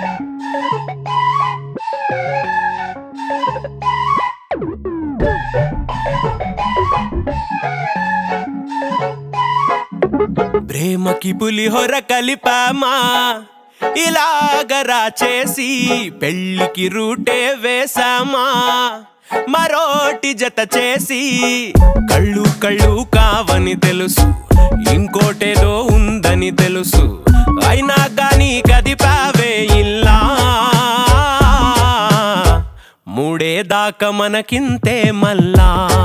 ప్రేమకి పులిహోర కలిపామా ఇలాగరా చేసి పెళ్ళికి రూటే వేసామా మరోటి జత చేసి కళ్ళు కళ్ళు కావని తెలుసు ఇంకోటేదో ఉందని తెలుసు అయినా కానీ కదిపావే ఇల్లా మూడే దాకా మనకింతే మల్లా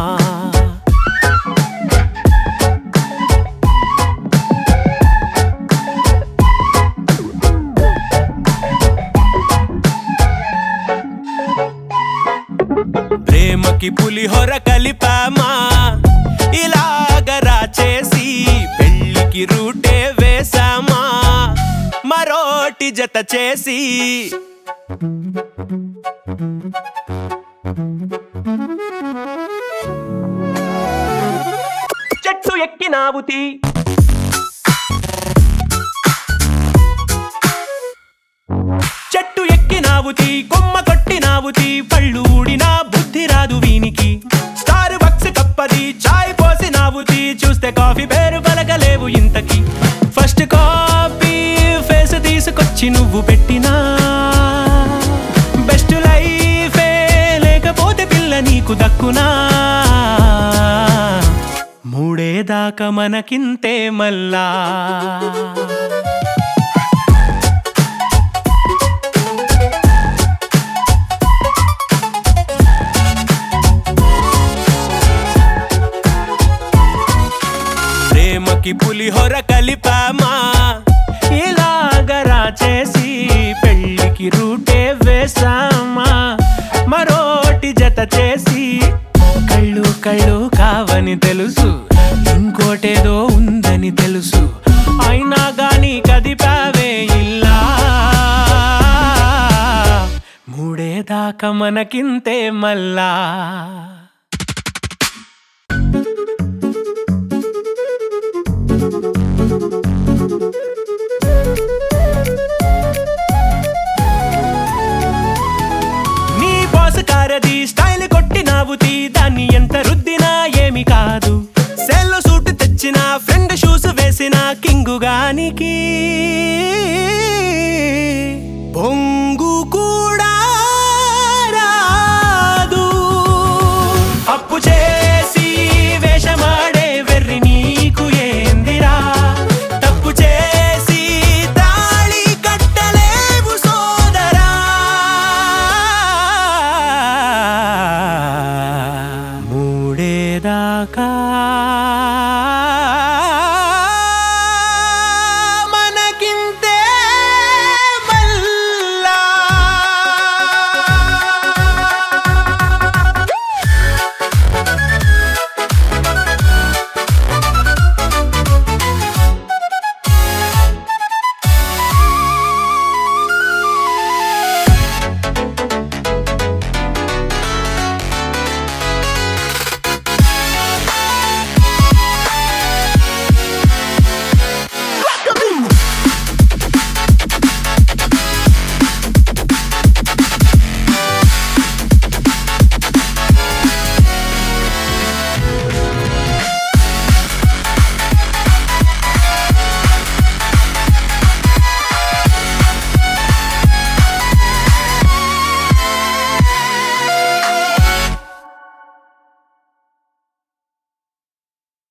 ప్రేమకి పులిహోర కలిపామా ఇలాగరా చేసి పెళ్ళికి రూటే వేసామా మరోటి జత చేసి చెట్టు ఎక్కినావుతి చెట్టు ఎక్కినావుతి కొమ్మ కొట్టినావుతి పళ్ళు ఊడినా బుద్ధి రాదు వీనికి స్టార్ బక్స్ కప్పది చాయ్ పోసినావుతి చూస్తే కాఫీ పేరు పలకలేవు ఇంతకి ఫస్ట్ కాపీ ఫేస్ తీసుకొచ్చి నువ్వు పెట్టినా బెస్ట్ లైఫే లేకపోతే పిల్ల నీకు దక్కునా మూడే దాకా మనకింతే మల్లా ప్రేమకి పులిహోర కలిపామా ఇలాగరా చేసి పెళ్ళికి రూటే వేసామా మరోటి జత చేసి కళ్ళు కళ్ళు కావని తెలుసు ఇంకోటేదో ఉందని తెలుసు అయినా గాని కదిపావే ఇల్లా మూడే దాకా మనకింతే మల్లా